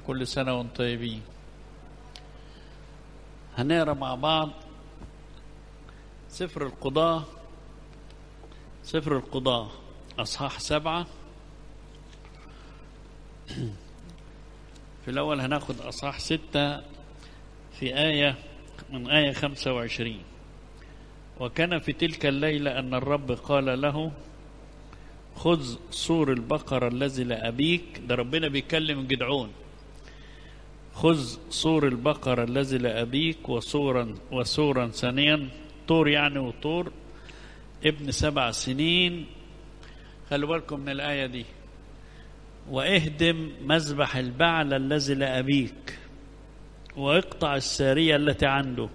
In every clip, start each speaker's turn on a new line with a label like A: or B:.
A: كل سنة وانتم طيبين هنقرا مع بعض سفر القضاة سفر القضاة أصحاح سبعة في الأول هناخد أصحاح ستة في آية من آية خمسة وعشرين وكان في تلك الليلة أن الرب قال له خذ سور البقرة الذي لأبيك ده ربنا بيكلم جدعون خذ سور البقرة الذي لأبيك وسورا وسورا ثانيا طور يعني وطور ابن سبع سنين خلوا بالكم من الآية دي واهدم مذبح البعل الذي لأبيك واقطع السارية التي عنده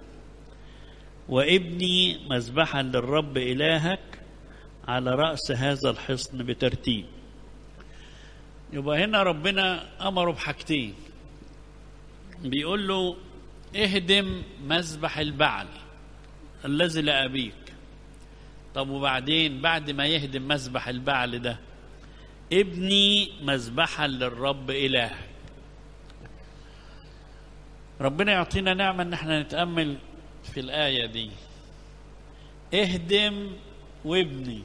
A: وابني مذبحا للرب إلهك على رأس هذا الحصن بترتيب يبقى هنا ربنا أمره بحاجتين بيقول له اهدم مذبح البعل الذي لأبيك طب وبعدين بعد ما يهدم مذبح البعل ده ابني مذبحا للرب إلهك ربنا يعطينا نعمة ان احنا نتأمل في الآية دي اهدم وابني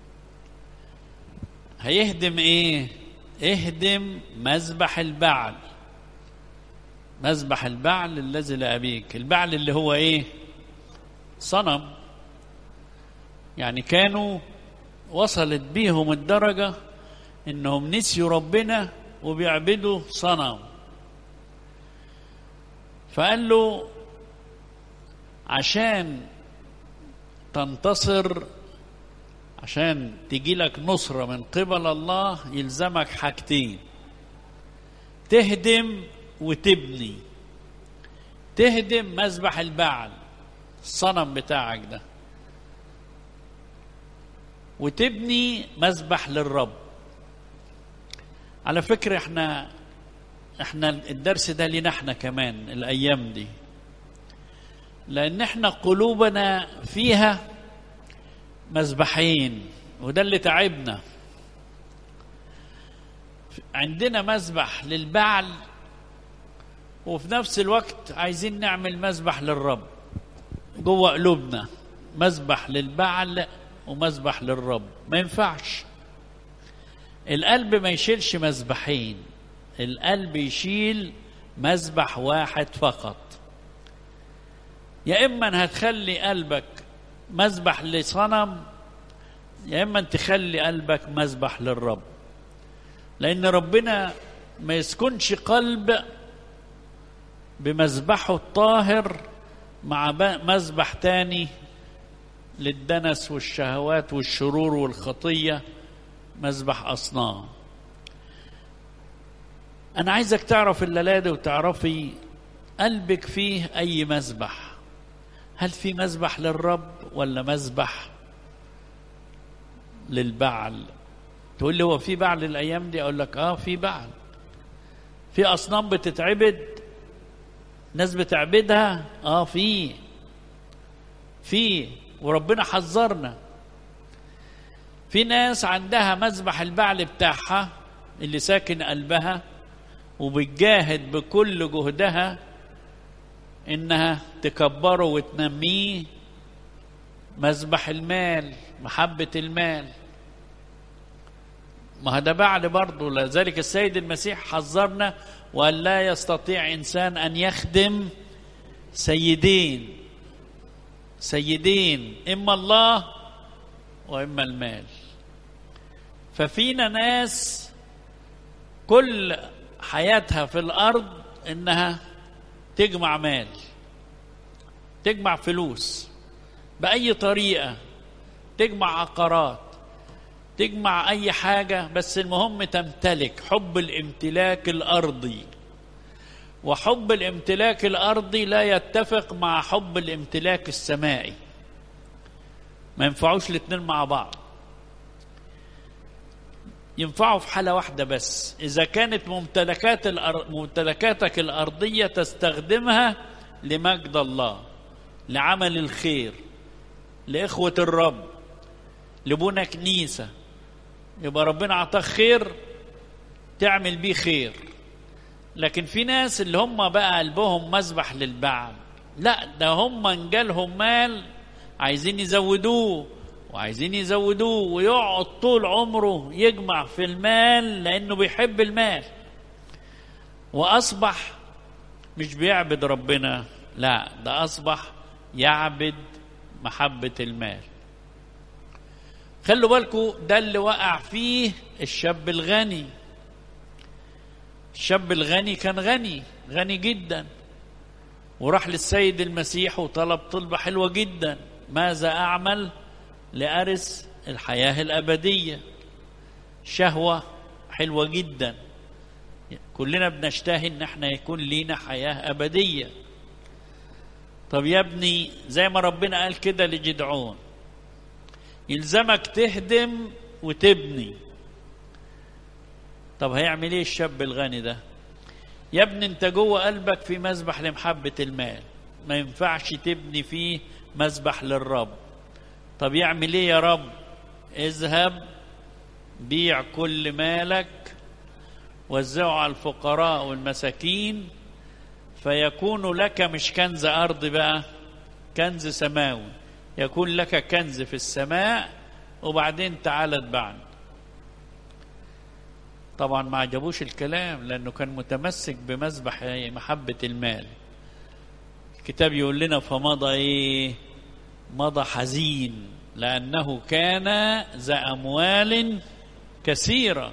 A: هيهدم ايه اهدم مذبح البعل مذبح البعل الذي لأبيك البعل اللي هو ايه صنم يعني كانوا وصلت بيهم الدرجة انهم نسيوا ربنا وبيعبدوا صنم فقال له عشان تنتصر عشان تجي لك نصرة من قبل الله يلزمك حاجتين تهدم وتبني تهدم مذبح البعل الصنم بتاعك ده وتبني مذبح للرب على فكرة احنا احنا الدرس ده لنا احنا كمان الايام دي لان احنا قلوبنا فيها مذبحين وده اللي تعبنا عندنا مذبح للبعل وفي نفس الوقت عايزين نعمل مذبح للرب جوه قلوبنا مذبح للبعل ومذبح للرب ما ينفعش القلب ما يشيلش مذبحين القلب يشيل مذبح واحد فقط يا اما هتخلي قلبك مذبح لصنم يا اما تخلي قلبك مذبح للرب لان ربنا ما يسكنش قلب بمذبحه الطاهر مع مذبح تاني للدنس والشهوات والشرور والخطيه مذبح اصنام انا عايزك تعرف الليله دي وتعرفي قلبك فيه اي مذبح هل في مذبح للرب ولا مذبح للبعل تقول لي هو في بعل الايام دي اقول لك اه في بعل في اصنام بتتعبد ناس بتعبدها اه في في وربنا حذرنا في ناس عندها مذبح البعل بتاعها اللي ساكن قلبها وبتجاهد بكل جهدها انها تكبره وتنميه مذبح المال محبة المال ما هذا بعد برضه لذلك السيد المسيح حذرنا وأن لا يستطيع إنسان أن يخدم سيدين سيدين إما الله وإما المال ففينا ناس كل حياتها في الأرض إنها تجمع مال تجمع فلوس بأي طريقة تجمع عقارات تجمع أي حاجة بس المهم تمتلك حب الامتلاك الأرضي وحب الامتلاك الأرضي لا يتفق مع حب الامتلاك السمائي ما ينفعوش الاتنين مع بعض ينفعوا في حالة واحدة بس إذا كانت ممتلكات الأر... ممتلكاتك الأرضية تستخدمها لمجد الله لعمل الخير لإخوة الرب لبنى كنيسة يبقى ربنا أعطاك خير تعمل بيه خير لكن في ناس اللي هم بقى قلبهم مذبح للبعل لا ده هم انجالهم مال عايزين يزودوه وعايزين يزودوه ويقعد طول عمره يجمع في المال لانه بيحب المال واصبح مش بيعبد ربنا لا ده اصبح يعبد محبه المال خلوا بالكم ده اللي وقع فيه الشاب الغني الشاب الغني كان غني غني جدا وراح للسيد المسيح وطلب طلبة حلوة جدا ماذا أعمل لأرث الحياة الأبدية شهوة حلوة جدا كلنا بنشتهي ان احنا يكون لينا حياة أبدية طب يا ابني زي ما ربنا قال كده لجدعون يلزمك تهدم وتبني طب هيعمل ايه الشاب الغني ده يا ابني انت جوه قلبك في مذبح لمحبة المال ما ينفعش تبني فيه مذبح للرب طب يعمل ايه يا رب اذهب بيع كل مالك وزعه على الفقراء والمساكين فيكون لك مش كنز ارض بقى كنز سماوي يكون لك كنز في السماء وبعدين تعال اتبعني طبعا ما عجبوش الكلام لانه كان متمسك بمذبح محبة المال الكتاب يقول لنا فمضى ايه مضى حزين لانه كان ذا اموال كثيرة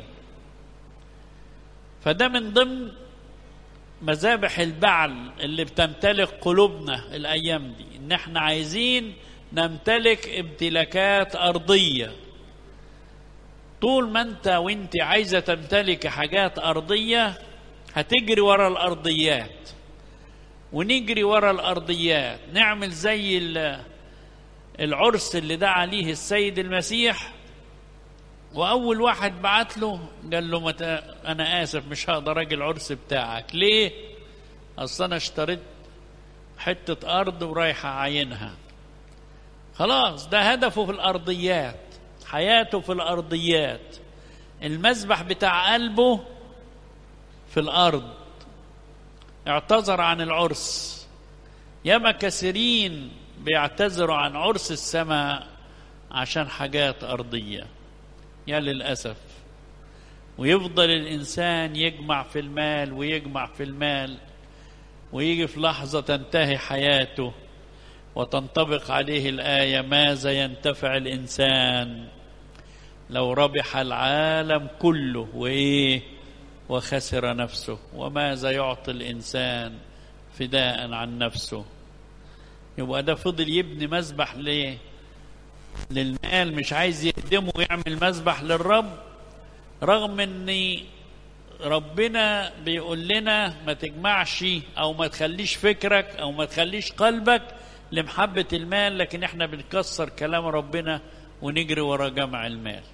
A: فده من ضمن مذابح البعل اللي بتمتلك قلوبنا الايام دي ان احنا عايزين نمتلك امتلاكات ارضيه طول ما انت وانت عايزه تمتلك حاجات ارضيه هتجري ورا الارضيات ونجري ورا الارضيات نعمل زي العرس اللي دعا ليه السيد المسيح واول واحد بعت له قال له مت... انا اسف مش هقدر اجي العرس بتاعك ليه اصل انا اشتريت حته ارض ورايح اعاينها خلاص ده هدفه في الارضيات حياته في الارضيات المذبح بتاع قلبه في الارض اعتذر عن العرس ياما كثيرين بيعتذروا عن عرس السماء عشان حاجات ارضيه يا للاسف ويفضل الانسان يجمع في المال ويجمع في المال ويجي في لحظه تنتهي حياته وتنطبق عليه الايه ماذا ينتفع الانسان لو ربح العالم كله وايه وخسر نفسه وماذا يعطي الانسان فداء عن نفسه يبقى ده فضل يبني مذبح ليه للمال مش عايز يهدمه ويعمل مذبح للرب رغم ان ربنا بيقول لنا ما تجمعش او ما تخليش فكرك او ما تخليش قلبك لمحبة المال لكن احنا بنكسر كلام ربنا ونجري ورا جمع المال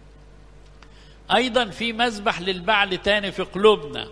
A: ايضا في مذبح للبعل تاني في قلوبنا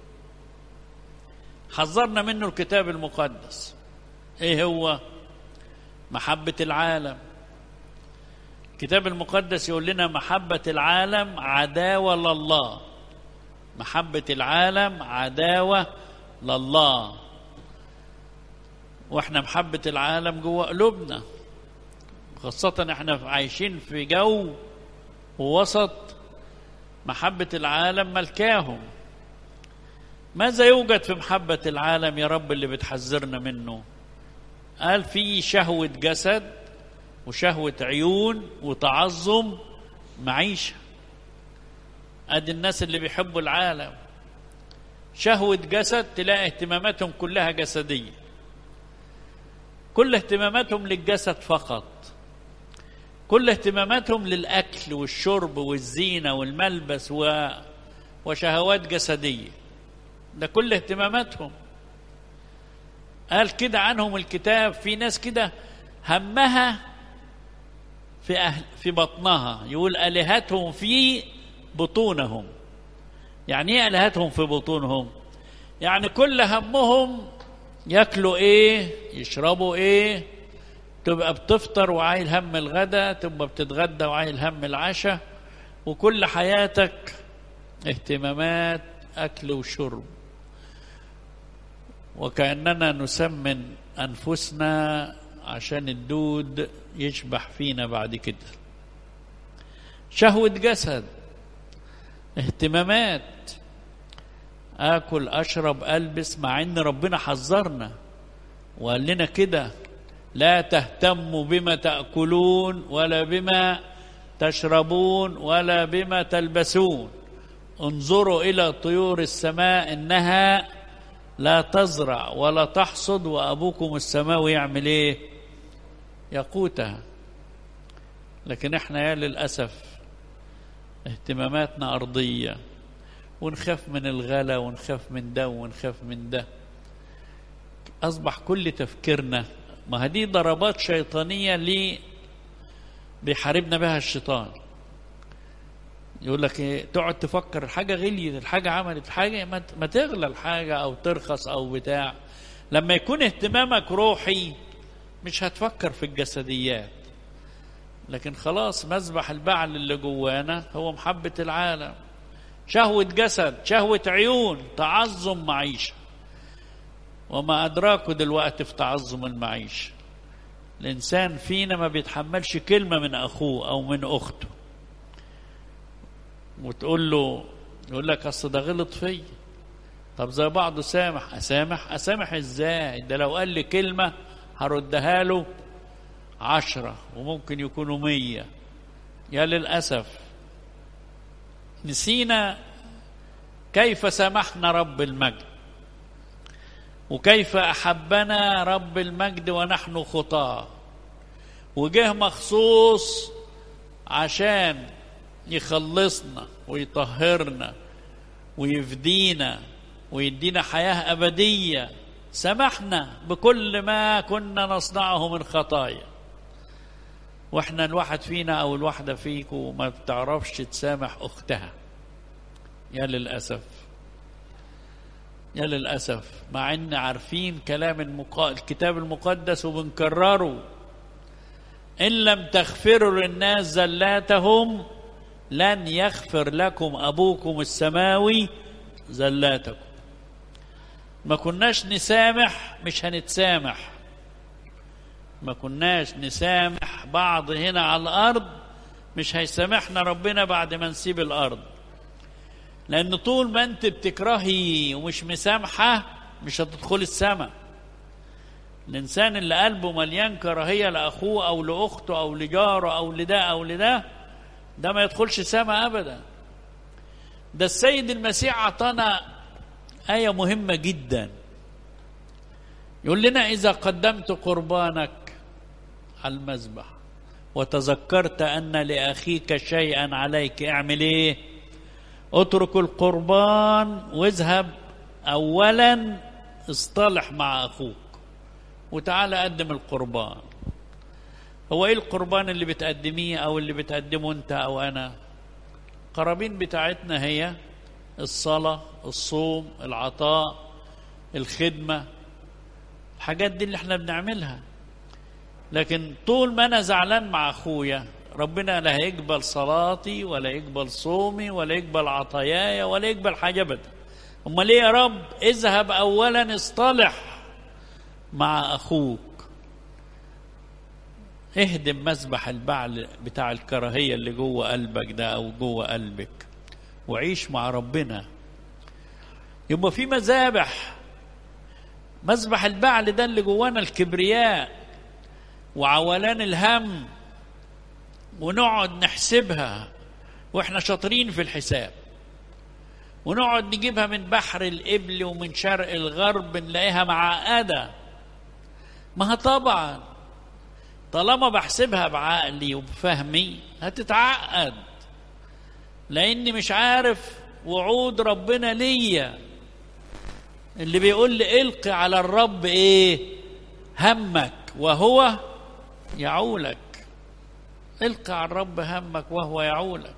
A: حذرنا منه الكتاب المقدس ايه هو محبة العالم الكتاب المقدس يقول لنا محبة العالم عداوة لله محبة العالم عداوة لله واحنا محبة العالم جوه قلوبنا خاصة احنا عايشين في جو ووسط محبة العالم ملكاهم ماذا يوجد في محبة العالم يا رب اللي بتحذرنا منه قال في شهوة جسد وشهوة عيون وتعظم معيشة ادي الناس اللي بيحبوا العالم شهوة جسد تلاقي اهتماماتهم كلها جسدية كل اهتماماتهم للجسد فقط كل اهتماماتهم للأكل والشرب والزينة والملبس و... وشهوات جسدية ده كل اهتماماتهم قال كده عنهم الكتاب في ناس كده همها في أهل في بطنها يقول آلهتهم في بطونهم يعني ايه آلهتهم في بطونهم يعني كل همهم ياكلوا ايه يشربوا ايه تبقى بتفطر وعايل هم الغدا تبقى بتتغدى وعايل هم العشاء وكل حياتك اهتمامات اكل وشرب وكأننا نسمن أنفسنا عشان الدود يشبح فينا بعد كده شهوة جسد اهتمامات آكل أشرب ألبس مع إن ربنا حذرنا وقال لنا كده لا تهتموا بما تأكلون ولا بما تشربون ولا بما تلبسون انظروا إلى طيور السماء إنها لا تزرع ولا تحصد وأبوكم السماوي يعمل إيه يقوتها لكن احنا يا للأسف اهتماماتنا أرضية ونخاف من الغلا ونخاف من ده ونخاف من ده أصبح كل تفكيرنا ما هذه ضربات شيطانية لي بيحاربنا بها الشيطان يقول لك إيه تقعد تفكر الحاجة غليت الحاجة عملت حاجة ما, ما تغلى الحاجة أو ترخص أو بتاع لما يكون اهتمامك روحي مش هتفكر في الجسديات لكن خلاص مذبح البعل اللي جوانا هو محبة العالم شهوة جسد شهوة عيون تعظم معيشة وما أدراكوا دلوقتي في تعظم المعيشة الإنسان فينا ما بيتحملش كلمة من أخوه أو من أخته وتقول له يقول لك أصل ده غلط فيا طب زي بعضه سامح أسامح أسامح إزاي ده لو قال لي كلمة هردها له عشرة وممكن يكونوا مية يا للأسف نسينا كيف سامحنا رب المجد وكيف أحبنا رب المجد ونحن خطاة وجه مخصوص عشان يخلصنا ويطهرنا ويفدينا ويدينا حياة أبدية سمحنا بكل ما كنا نصنعه من خطايا واحنا الواحد فينا او الواحدة فيكم ما بتعرفش تسامح اختها يا للأسف يا للأسف مع ان عارفين كلام المقا... الكتاب المقدس وبنكرره إن لم تغفروا للناس زلاتهم لن يغفر لكم أبوكم السماوي زلاتكم ما كناش نسامح مش هنتسامح ما كناش نسامح بعض هنا على الأرض مش هيسامحنا ربنا بعد ما نسيب الأرض لأن طول ما أنت بتكرهي ومش مسامحة مش هتدخل السماء الإنسان اللي قلبه مليان كراهية لأخوه أو لأخته أو لجاره أو لده أو لده ده ما يدخلش السماء أبدا ده السيد المسيح أعطانا آية مهمة جدا يقول لنا إذا قدمت قربانك على المذبح وتذكرت أن لأخيك شيئا عليك اعمل إيه اترك القربان واذهب أولا اصطلح مع أخوك وتعالى قدم القربان هو ايه القربان اللي بتقدميه او اللي بتقدمه انت او انا قرابين بتاعتنا هي الصلاة الصوم العطاء الخدمة الحاجات دي اللي احنا بنعملها لكن طول ما انا زعلان مع اخويا ربنا لا هيقبل صلاتي ولا يقبل صومي ولا يقبل عطاياي ولا يقبل حاجة ابدا امال ايه يا رب اذهب اولا اصطلح مع اخوك اهدم مذبح البعل بتاع الكراهية اللي جوه قلبك ده او جوه قلبك وعيش مع ربنا يبقى في مذابح مذبح البعل ده اللي جوانا الكبرياء وعولان الهم ونقعد نحسبها واحنا شاطرين في الحساب ونقعد نجيبها من بحر الإبل ومن شرق الغرب نلاقيها معقدة ما طبعا طالما بحسبها بعقلي وبفهمي هتتعقد لاني مش عارف وعود ربنا ليا اللي بيقول لي القي على الرب ايه همك وهو يعولك القي على الرب همك وهو يعولك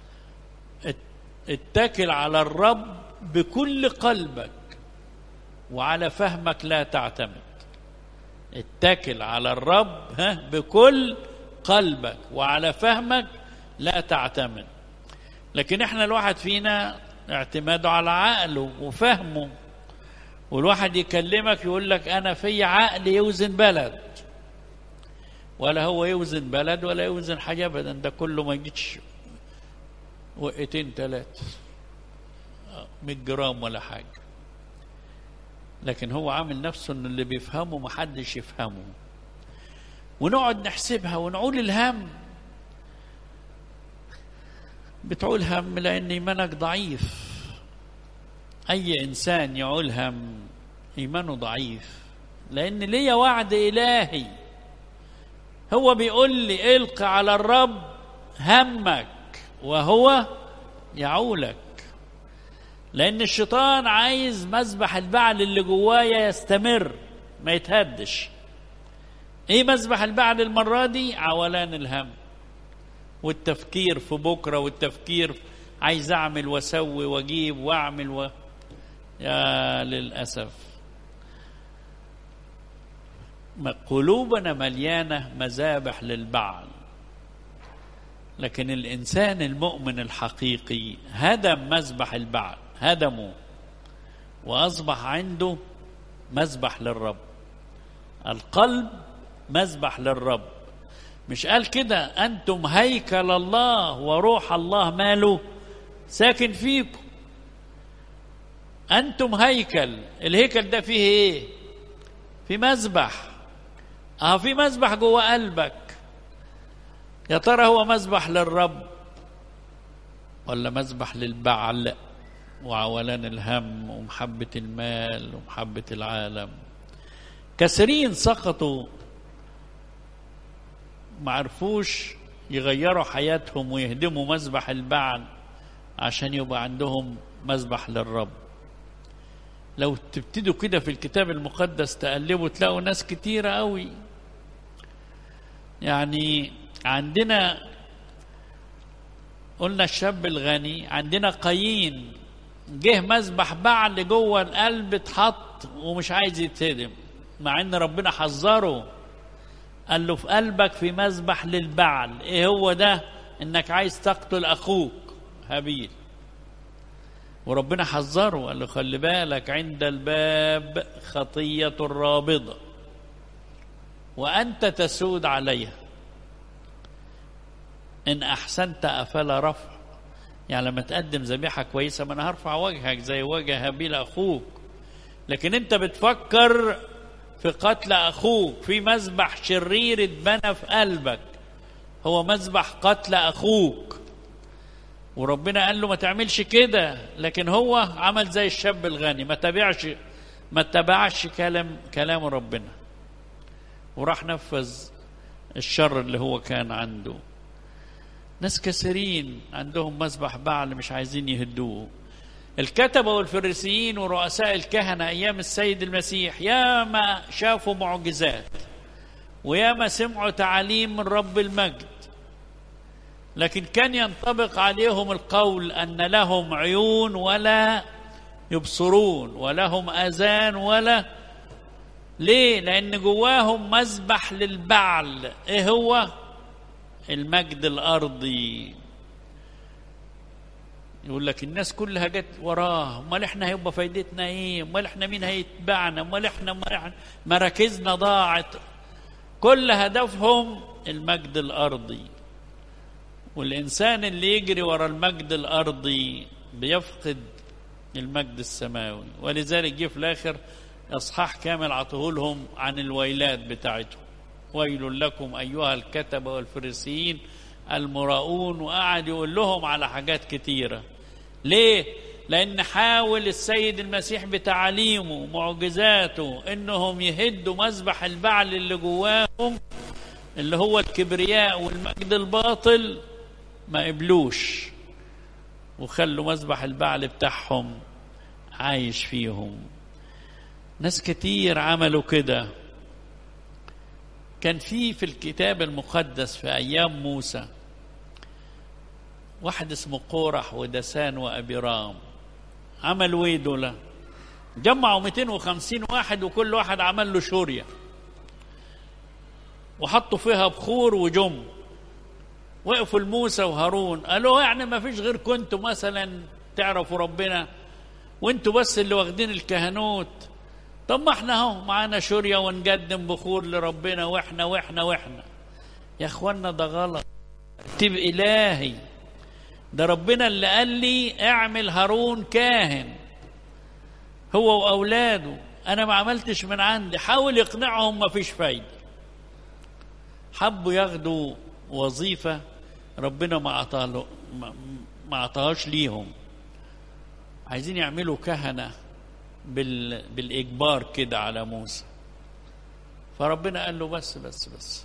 A: اتكل على الرب بكل قلبك وعلى فهمك لا تعتمد اتكل على الرب ها بكل قلبك وعلى فهمك لا تعتمد لكن احنا الواحد فينا اعتماده على عقله وفهمه والواحد يكلمك يقول لك انا في عقل يوزن بلد ولا هو يوزن بلد ولا يوزن حاجه ابدا ده كله ما يجيش وقتين ثلاثه 100 جرام ولا حاجه لكن هو عامل نفسه ان اللي بيفهمه محدش يفهمه ونقعد نحسبها ونعول الهم بتعول هم لان ايمانك ضعيف اي انسان يعول هم ايمانه ضعيف لان ليا وعد الهي هو بيقول لي الق على الرب همك وهو يعولك لان الشيطان عايز مذبح البعل اللي جوايا يستمر ما يتهدش ايه مذبح البعل المره دي عولان الهم والتفكير في بكره والتفكير عايز اعمل واسوي واجيب واعمل و... يا للاسف قلوبنا مليانه مذابح للبعل لكن الانسان المؤمن الحقيقي هدم مذبح البعل هدمه واصبح عنده مذبح للرب القلب مذبح للرب مش قال كده انتم هيكل الله وروح الله ماله ساكن فيكم انتم هيكل الهيكل ده فيه ايه في مذبح اه في مذبح جوه قلبك يا ترى هو مذبح للرب ولا مذبح للبعل وعولان الهم ومحبة المال ومحبة العالم كثيرين سقطوا معرفوش يغيروا حياتهم ويهدموا مذبح البعل عشان يبقى عندهم مذبح للرب لو تبتدوا كده في الكتاب المقدس تقلبوا تلاقوا ناس كتيرة قوي يعني عندنا قلنا الشاب الغني عندنا قايين جه مذبح بعل جوه القلب اتحط ومش عايز يتهدم مع ان ربنا حذره قال له في قلبك في مذبح للبعل ايه هو ده انك عايز تقتل اخوك هابيل وربنا حذره قال له خلي بالك عند الباب خطية رابضة وأنت تسود عليها إن أحسنت أفلا رفع يعني لما تقدم ذبيحة كويسة ما أنا هرفع وجهك زي وجه هابيل أخوك لكن أنت بتفكر في قتل أخوك في مذبح شرير اتبنى في قلبك هو مذبح قتل أخوك وربنا قال له ما تعملش كده لكن هو عمل زي الشاب الغني ما تبعش ما اتبعش كلام كلام ربنا وراح نفذ الشر اللي هو كان عنده ناس كثيرين عندهم مذبح بعل مش عايزين يهدوه الكتبة والفريسيين ورؤساء الكهنة أيام السيد المسيح ياما شافوا معجزات وياما سمعوا تعاليم من رب المجد لكن كان ينطبق عليهم القول أن لهم عيون ولا يبصرون ولهم أذان ولا ليه؟ لأن جواهم مذبح للبعل إيه هو؟ المجد الأرضي يقول لك الناس كلها جت وراه امال احنا هيبقى فايدتنا ايه امال احنا مين هيتبعنا امال احنا مراكزنا ضاعت كل هدفهم المجد الارضي والانسان اللي يجري ورا المجد الارضي بيفقد المجد السماوي ولذلك جه في الاخر اصحاح كامل عطوه لهم عن الويلات بتاعتهم ويل لكم ايها الكتبه والفريسيين المراؤون وقعد يقول لهم على حاجات كتيره ليه لان حاول السيد المسيح بتعاليمه ومعجزاته انهم يهدوا مذبح البعل اللي جواهم اللي هو الكبرياء والمجد الباطل ما قبلوش وخلوا مذبح البعل بتاعهم عايش فيهم ناس كتير عملوا كده كان في في الكتاب المقدس في ايام موسى واحد اسمه قورح ودسان وابيرام عملوا ايه دول جمعوا 250 واحد وكل واحد عمل له شوريه وحطوا فيها بخور وجم وقفوا لموسى وهارون قالوا يعني ما فيش غير كنتوا مثلا تعرفوا ربنا وانتوا بس اللي واخدين الكهنوت طب ما احنا اهو معانا شورية ونقدم بخور لربنا واحنا واحنا واحنا يا اخوانا ده غلط ترتيب الهي ده ربنا اللي قال لي اعمل هارون كاهن هو واولاده انا ما عملتش من عندي حاول يقنعهم ما فيش فايده حبوا ياخدوا وظيفه ربنا ما عطاه ما ما عطاهاش ليهم عايزين يعملوا كهنه بال... بالاجبار كده على موسى فربنا قال له بس بس بس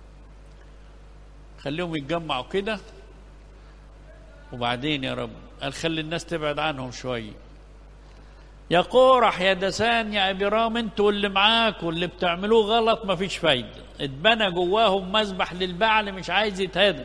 A: خليهم يتجمعوا كده وبعدين يا رب قال خلي الناس تبعد عنهم شويه يا قورح يا دسان يا ابرام انتوا اللي معاكوا اللي بتعملوه غلط مفيش فايده اتبنى جواهم مذبح للبعل مش عايز يتهدم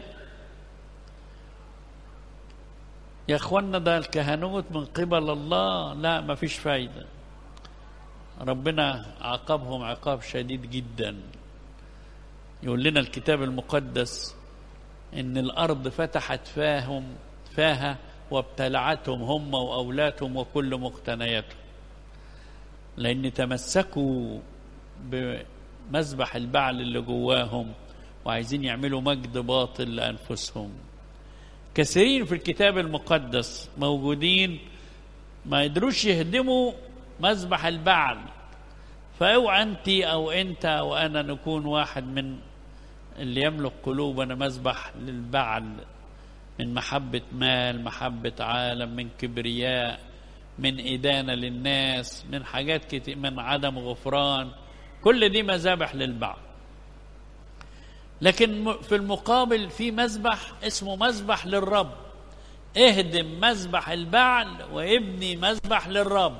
A: يا اخوانا ده الكهنوت من قبل الله لا مفيش فايده ربنا عاقبهم عقاب شديد جدا يقول لنا الكتاب المقدس ان الارض فتحت فاهم فاها وابتلعتهم هم واولادهم وكل مقتنياتهم لان تمسكوا بمذبح البعل اللي جواهم وعايزين يعملوا مجد باطل لانفسهم كثيرين في الكتاب المقدس موجودين ما يقدروش يهدموا مذبح البعل فاوعى انت او انت او انا نكون واحد من اللي يملك قلوبنا مذبح للبعل من محبة مال محبة عالم من كبرياء من إدانة للناس من حاجات كتير من عدم غفران كل دي مذابح للبعل لكن في المقابل في مذبح اسمه مذبح للرب اهدم مذبح البعل وابني مذبح للرب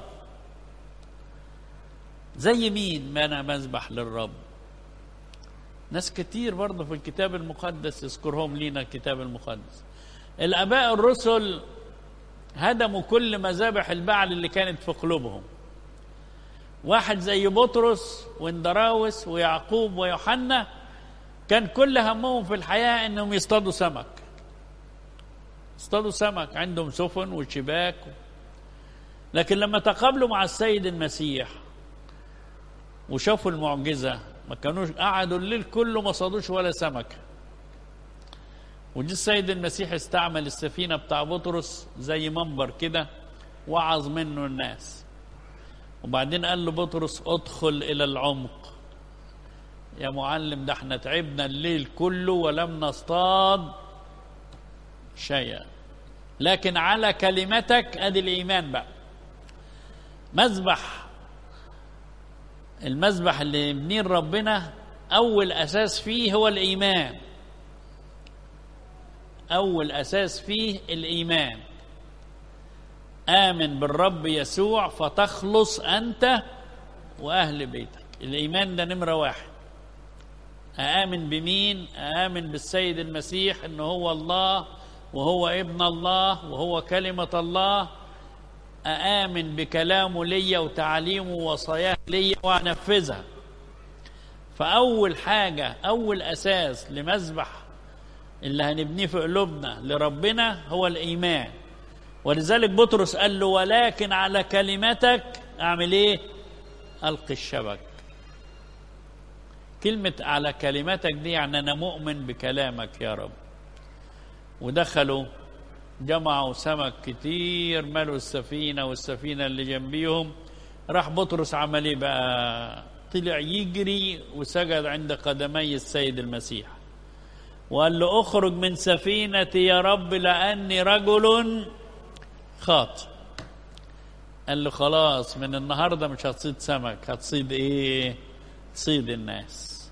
A: زي مين ما انا مذبح للرب ناس كتير برضه في الكتاب المقدس يذكرهم لينا الكتاب المقدس الاباء الرسل هدموا كل مذابح البعل اللي كانت في قلوبهم واحد زي بطرس واندراوس ويعقوب ويوحنا كان كل همهم في الحياه انهم يصطادوا سمك اصطادوا سمك عندهم سفن وشباك لكن لما تقابلوا مع السيد المسيح وشافوا المعجزه ما كانوش قعدوا الليل كله ما صادوش ولا سمكه ودي السيد المسيح استعمل السفينة بتاع بطرس زي منبر كده وعظ منه الناس وبعدين قال له بطرس ادخل إلى العمق يا معلم ده احنا تعبنا الليل كله ولم نصطاد شيئا لكن على كلمتك ادي الايمان بقى مذبح المذبح اللي يبنيه ربنا اول اساس فيه هو الايمان أول أساس فيه الإيمان آمن بالرب يسوع فتخلص أنت وأهل بيتك الإيمان ده نمرة واحد آمن بمين آمن بالسيد المسيح أنه هو الله وهو ابن الله وهو كلمة الله أآمن بكلامه ليا وتعليمه ووصاياه ليا وأنفذها فأول حاجة أول أساس لمذبح اللي هنبنيه في قلوبنا لربنا هو الايمان ولذلك بطرس قال له ولكن على كلمتك اعمل ايه القي الشبك كلمة على كلمتك دي يعني أنا مؤمن بكلامك يا رب ودخلوا جمعوا سمك كتير ملوا السفينة والسفينة اللي جنبيهم راح بطرس عمل ايه بقى طلع يجري وسجد عند قدمي السيد المسيح وقال له اخرج من سفينتي يا رب لاني رجل خاطئ قال له خلاص من النهارده مش هتصيد سمك هتصيد ايه تصيد الناس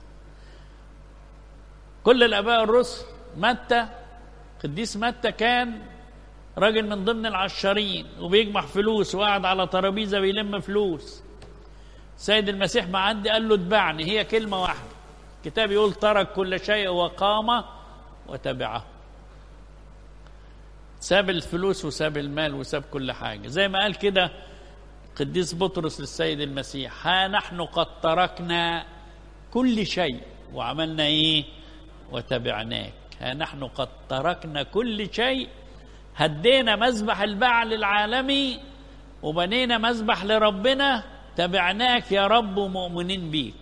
A: كل الاباء الرسل متى قديس متى كان راجل من ضمن العشارين وبيجمع فلوس وقاعد على ترابيزه بيلم فلوس سيد المسيح معدي قال له اتبعني هي كلمه واحده الكتاب يقول ترك كل شيء وقام وتبعه ساب الفلوس وساب المال وساب كل حاجة زي ما قال كده قديس بطرس للسيد المسيح ها نحن قد تركنا كل شيء وعملنا ايه وتبعناك ها نحن قد تركنا كل شيء هدينا مذبح البعل العالمي وبنينا مذبح لربنا تبعناك يا رب ومؤمنين بيك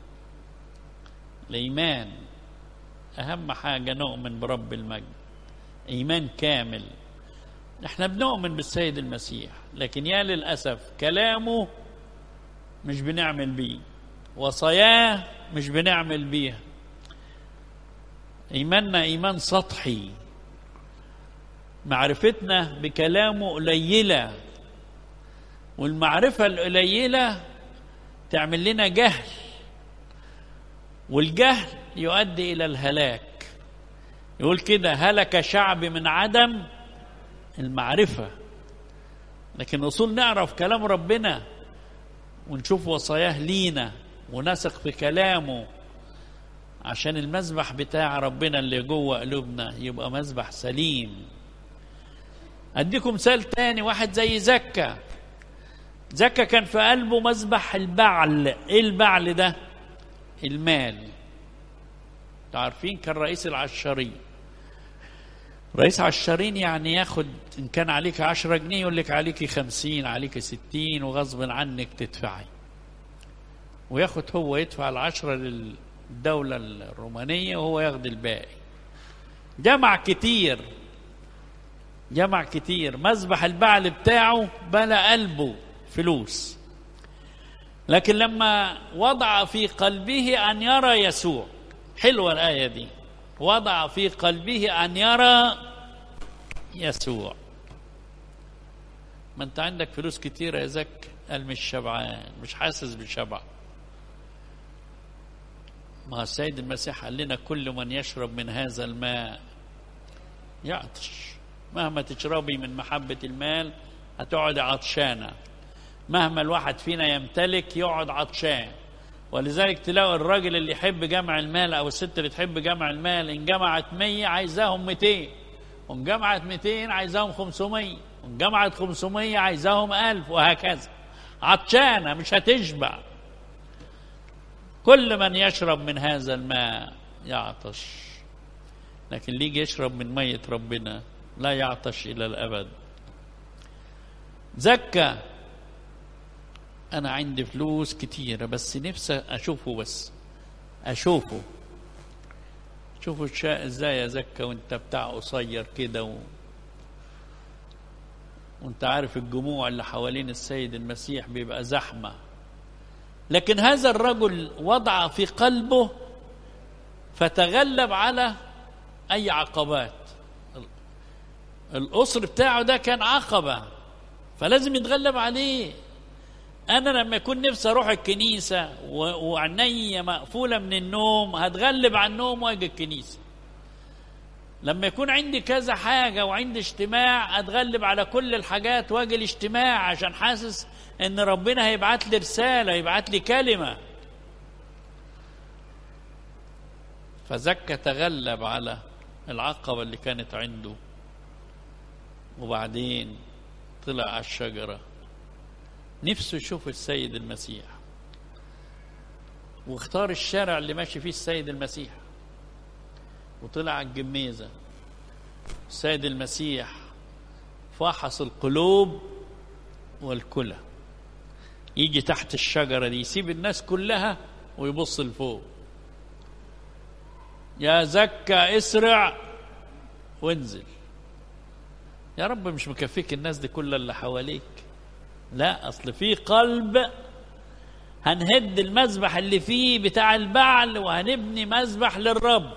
A: الايمان اهم حاجه نؤمن برب المجد ايمان كامل احنا بنؤمن بالسيد المسيح لكن يا للاسف كلامه مش بنعمل بيه وصاياه مش بنعمل بيها ايماننا ايمان سطحي معرفتنا بكلامه قليله والمعرفه القليله تعمل لنا جهل والجهل يؤدي الى الهلاك يقول كده هلك شعب من عدم المعرفه لكن اصول نعرف كلام ربنا ونشوف وصاياه لينا ونثق في كلامه عشان المذبح بتاع ربنا اللي جوه قلوبنا يبقى مذبح سليم اديكم مثال تاني واحد زي زكا زكا كان في قلبه مذبح البعل ايه البعل ده المال عارفين كان رئيس العشارين رئيس عشارين يعني ياخد ان كان عليك عشرة جنيه يقول لك عليك خمسين عليك ستين وغصب عنك تدفعي وياخد هو يدفع العشرة للدولة الرومانية وهو ياخد الباقي جمع كتير جمع كتير مذبح البعل بتاعه بلا قلبه فلوس لكن لما وضع في قلبه أن يرى يسوع حلوة الآية دي وضع في قلبه أن يرى يسوع ما أنت عندك فلوس كتيرة يا زك قال مش شبعان مش حاسس بالشبع ما السيد المسيح قال لنا كل من يشرب من هذا الماء يعطش مهما تشربي من محبة المال هتقعد عطشانة مهما الواحد فينا يمتلك يقعد عطشان ولذلك تلاقوا الراجل اللي يحب جمع المال او الست اللي تحب جمع المال ان جمعت 100 عايزاهم 200 وان جمعت 200 عايزاهم 500 وان جمعت 500 عايزاهم 1000 وهكذا عطشانه مش هتشبع كل من يشرب من هذا الماء يعطش لكن اللي يجي يشرب من مية ربنا لا يعطش إلى الأبد زكى أنا عندي فلوس كتيرة بس نفسي أشوفه بس أشوفه شوفوا الشاء ازاي يا زكا وانت بتاع قصير كده و... وانت عارف الجموع اللي حوالين السيد المسيح بيبقى زحمة لكن هذا الرجل وضع في قلبه فتغلب على أي عقبات القصر بتاعه ده كان عقبة فلازم يتغلب عليه أنا لما يكون نفسي أروح الكنيسة وعيني مقفولة من النوم هتغلب على النوم وأجي الكنيسة لما يكون عندي كذا حاجة وعندي اجتماع أتغلب على كل الحاجات وأجي الاجتماع عشان حاسس إن ربنا هيبعت لي رسالة يبعت لي كلمة فزكى تغلب على العقبة اللي كانت عنده وبعدين طلع على الشجرة نفسه يشوف السيد المسيح واختار الشارع اللي ماشي فيه السيد المسيح وطلع على الجميزة السيد المسيح فحص القلوب والكلى يجي تحت الشجرة دي يسيب الناس كلها ويبص لفوق يا زكا اسرع وانزل يا رب مش مكفيك الناس دي كلها اللي حواليك لا اصل في قلب هنهد المذبح اللي فيه بتاع البعل وهنبني مذبح للرب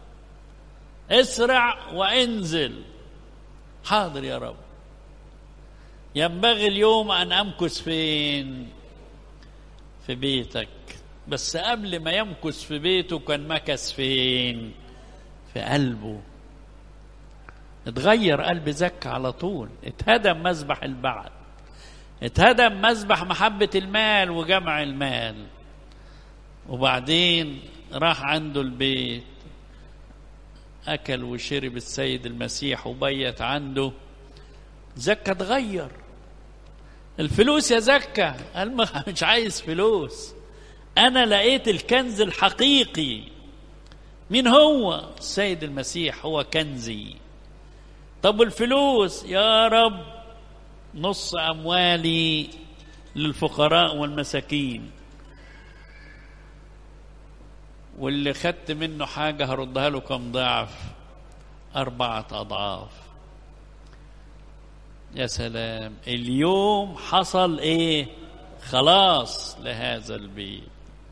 A: اسرع وانزل حاضر يا رب ينبغي اليوم ان امكث فين في بيتك بس قبل ما يمكث في بيته كان مكث فين في قلبه اتغير قلب زكا على طول اتهدم مذبح البعل اتهدم مذبح محبة المال وجمع المال وبعدين راح عنده البيت أكل وشرب السيد المسيح وبيت عنده زكا اتغير الفلوس يا زكا قال مش عايز فلوس أنا لقيت الكنز الحقيقي مين هو السيد المسيح هو كنزي طب الفلوس يا رب نص أموالي للفقراء والمساكين واللي خدت منه حاجة هردها له كم ضعف أربعة أضعاف يا سلام اليوم حصل إيه خلاص لهذا البيت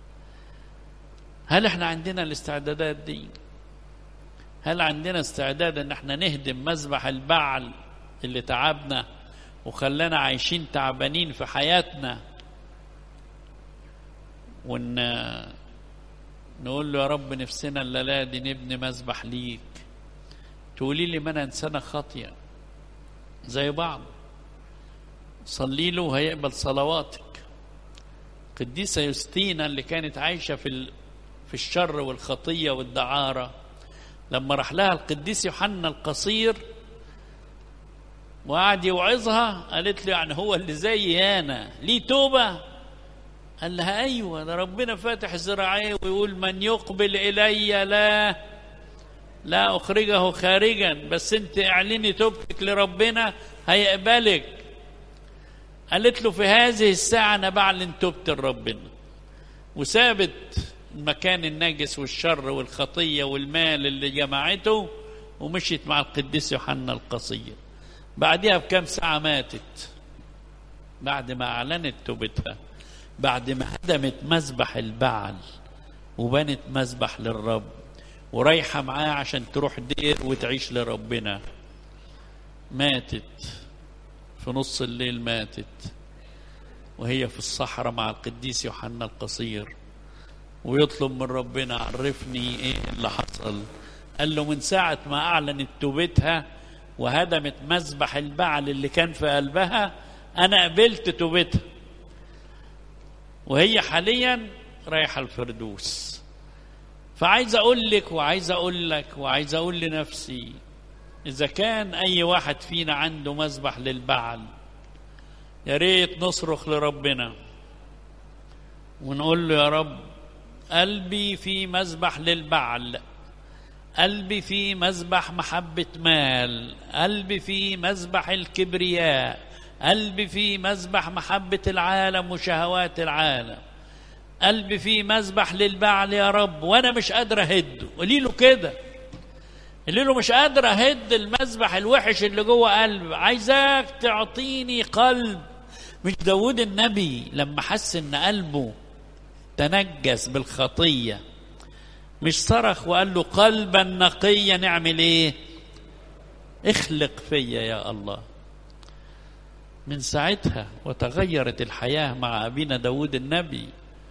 A: هل احنا عندنا الاستعدادات دي هل عندنا استعداد ان احنا نهدم مذبح البعل اللي تعبنا وخلانا عايشين تعبانين في حياتنا ون نقول له يا رب نفسنا الليلة دي نبني مذبح ليك تقولي لي ما انا انسانه خاطيه زي بعض صلي له وهيقبل صلواتك قديسة يوستينا اللي كانت عايشة في ال... في الشر والخطية والدعارة لما راح لها القديس يوحنا القصير وقعد يوعظها قالت له يعني هو اللي زي انا ليه توبه قال لها ايوه ده ربنا فاتح ذراعيه ويقول من يقبل الي لا لا اخرجه خارجا بس انت اعلني توبتك لربنا هيقبلك قالت له في هذه الساعه انا بعلن توبتي لربنا وسابت المكان النجس والشر والخطيه والمال اللي جمعته ومشيت مع القديس يوحنا القصير بعدها بكم ساعة ماتت بعد ما أعلنت توبتها بعد ما هدمت مذبح البعل وبنت مذبح للرب ورايحة معاه عشان تروح دير وتعيش لربنا ماتت في نص الليل ماتت وهي في الصحراء مع القديس يوحنا القصير ويطلب من ربنا عرفني ايه اللي حصل قال له من ساعة ما أعلنت توبتها وهدمت مذبح البعل اللي كان في قلبها انا قبلت توبتها وهي حاليا رايحه الفردوس فعايز اقول لك وعايز اقول لك وعايز اقول لنفسي اذا كان اي واحد فينا عنده مذبح للبعل يا ريت نصرخ لربنا ونقول له يا رب قلبي في مذبح للبعل قلبي في مذبح محبة مال قلبي في مذبح الكبرياء قلبي في مذبح محبة العالم وشهوات العالم قلبي في مذبح للبعل يا رب وانا مش قادر اهده قولي له كده قولي له مش قادر اهد المذبح الوحش اللي جوه قلبي عايزاك تعطيني قلب مش داود النبي لما حس ان قلبه تنجس بالخطيه مش صرخ وقال له قلبا نقيا نعمل ايه اخلق فيا يا الله من ساعتها وتغيرت الحياة مع أبينا داود النبي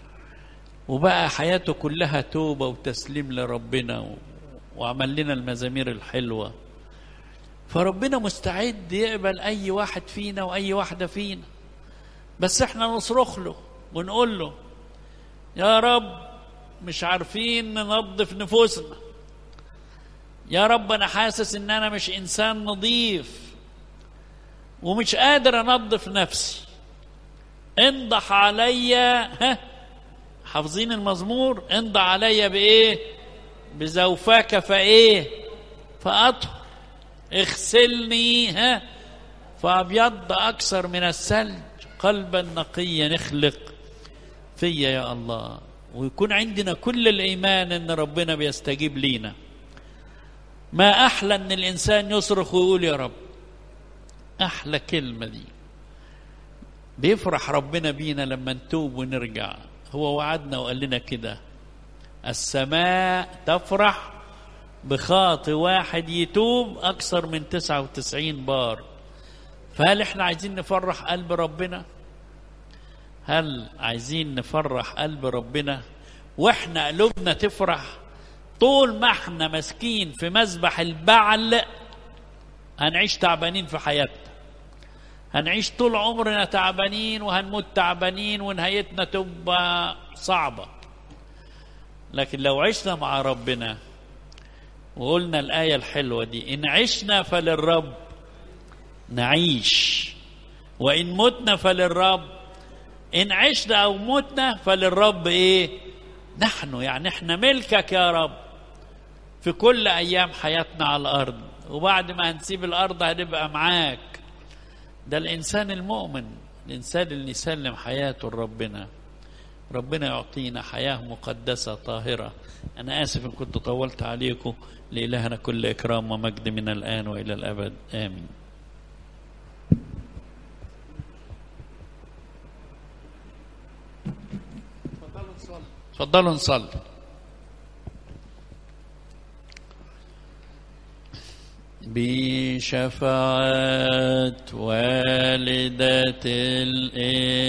A: وبقى حياته كلها توبة وتسليم لربنا و... وعمل لنا المزامير الحلوة فربنا مستعد يقبل أي واحد فينا وأي واحدة فينا بس احنا نصرخ له ونقول له يا رب مش عارفين ننظف نفوسنا يا رب انا حاسس ان انا مش انسان نظيف ومش قادر انظف نفسي انضح عليا ها حافظين المزمور انضح عليا بايه بزوفاك فايه فاطهر اغسلني ها فابيض اكثر من الثلج قلبا نقيا نخلق فيا يا الله ويكون عندنا كل الايمان ان ربنا بيستجيب لينا ما احلى ان الانسان يصرخ ويقول يا رب احلى كلمه دي بيفرح ربنا بينا لما نتوب ونرجع هو وعدنا وقال لنا كده السماء تفرح بخاطي واحد يتوب اكثر من 99 بار فهل احنا عايزين نفرح قلب ربنا هل عايزين نفرح قلب ربنا واحنا قلوبنا تفرح طول ما احنا ماسكين في مذبح البعل هنعيش تعبانين في حياتنا هنعيش طول عمرنا تعبانين وهنموت تعبانين ونهايتنا تبقى صعبة لكن لو عشنا مع ربنا وقلنا الآية الحلوة دي إن عشنا فللرب نعيش وإن متنا فللرب إن عشنا أو متنا فللرب إيه نحن يعني إحنا ملكك يا رب في كل أيام حياتنا على الأرض وبعد ما هنسيب الأرض هنبقى معاك ده الإنسان المؤمن الإنسان اللي يسلم حياته لربنا ربنا يعطينا حياة مقدسة طاهرة أنا آسف إن كنت طولت عليكم لإلهنا كل إكرام ومجد من الآن وإلى الأبد آمين تفضلوا نصلي بشفاعة والدة الإله